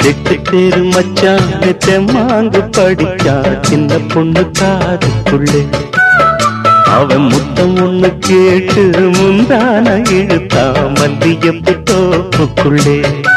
தெக்கு தெரு மச்சான் தெம்மாங்கு படிச்சா சின்ன பொண்ணு காதுக்குள்ளே அவன் முத்தம் ஒண்ணு கேட்டு முந்தான இழுத்தா மல்லியப்பு தோப்புக்குள்ளே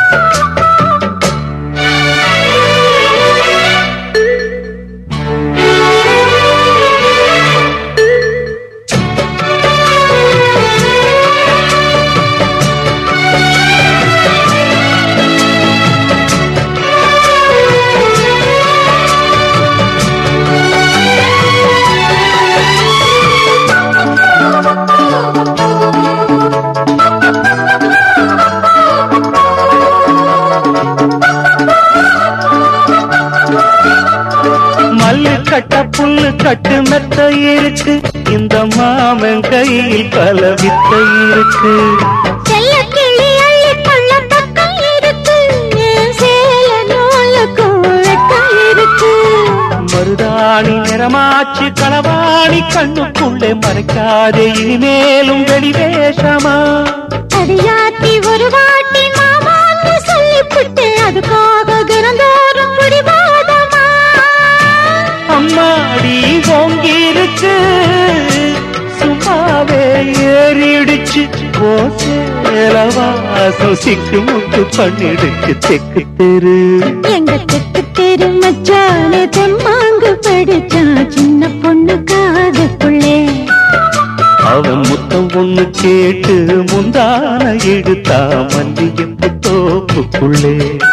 மல்லு கட்ட புல்லு கட்டு மெத்த இருக்கு இந்த மாமன் கையில் பல வித்தை இருக்கு செல்ல கிளி அள்ளி கொள்ள பக்கம் இருக்கு என் சேல நூலுக்கும் வெட்கம் இருக்கு மருதாணி நிறமாச்சு களவாணி கண்ணுக்குள்ளே மறைக்காதே இனிமேலும் வெளிவேஷமா அடியாத்தி ஒரு வாட்டி மாமான்னு சொல்லிப்புட்டு அதுக்காக தினந்தோறும் பிடிவாதமா அம்மாடி ஓங்கி இருக்கு சும்மாவே ஏறிடுச்சு ஓ சேலவாசம் சிக்கு முக்கு பண்ணிடுச்சு தெக்கு தெரு எங்க தெக்கு தெரு மச்சானே தெம்மாங்கு படிச்சா சின்ன பொண்ணு காதுக்குள்ளே அவன் முத்தம் ஒண்ணு கேட்டு முந்தான எடுத்தா மல்லியப்பு தோப்புக்குள்ளே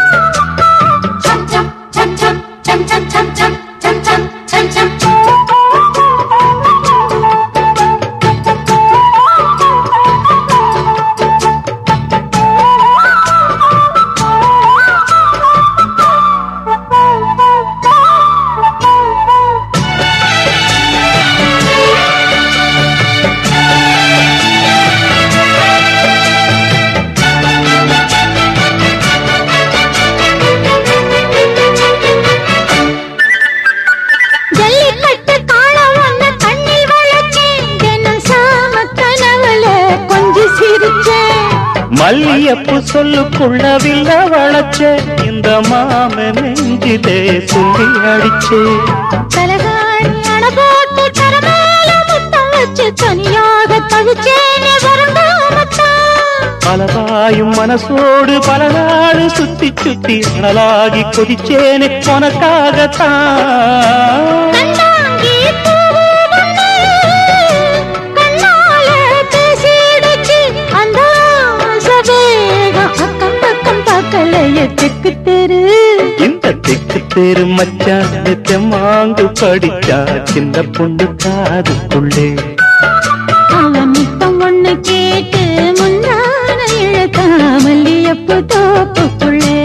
ஜல்லிக்கட்டு காலம் ஒண்ணு கண்ணில் வளர்ச்சேன் தினம் சாம கனவுல கொஞ்சம் சிரிச்சேன் மல்லியப்பு சொல்லுக்குள்ள வில்ல வளச்ச இந்த மாமன் நெஞ்சிலே சொல்லி அடிச்சே தலகாணி அணை போட்டு தரமேல முத்தம் வச்சு தனியாக தவிச்சேனே வருந்தாமத்தான் பலவாயும் மனசோடு பல நாடு சுத்தி சுத்தி அனலாகி கொதிச்சேனே உனக்காகத்தான் கண்டாங்கி பூவு ஒண்ணு கண்ணால பேசிடுச்சு அந்த ஆசவேகம் அக்கம் பக்கம் பார்க்கலையே தெக்கு தெரு இந்த தெக்கு தெரு மச்சான் தெம்மாங்கு படிச்சா சின்ன பொண்ணு காதுக்குள்ளே அவன் முத்தம் ஒண்ணு கேட்டு முன்னான இழுத்தா மல்லியப்பு தோப்புக்குள்ளே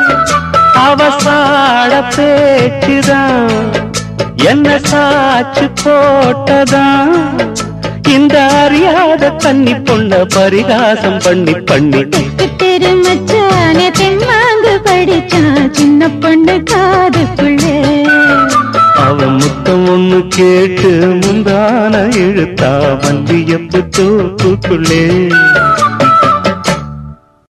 அவசாட பேச்சுதான் என்ன சாச்சு போட்டதான் இந்த அறியாத கன்னி பொண்ண பரிகாசம் பண்ணி பண்ணி தெக்கு தெரு மச்சானே தெம்மாங்கு படிச்சா சின்ன பொண்ணு காதுக்குள்ளே அவன் முத்தம் ஒண்ணு கேட்டு முந்தான இழுத்தா மல்லியப்பு தோப்புக்குள்ளே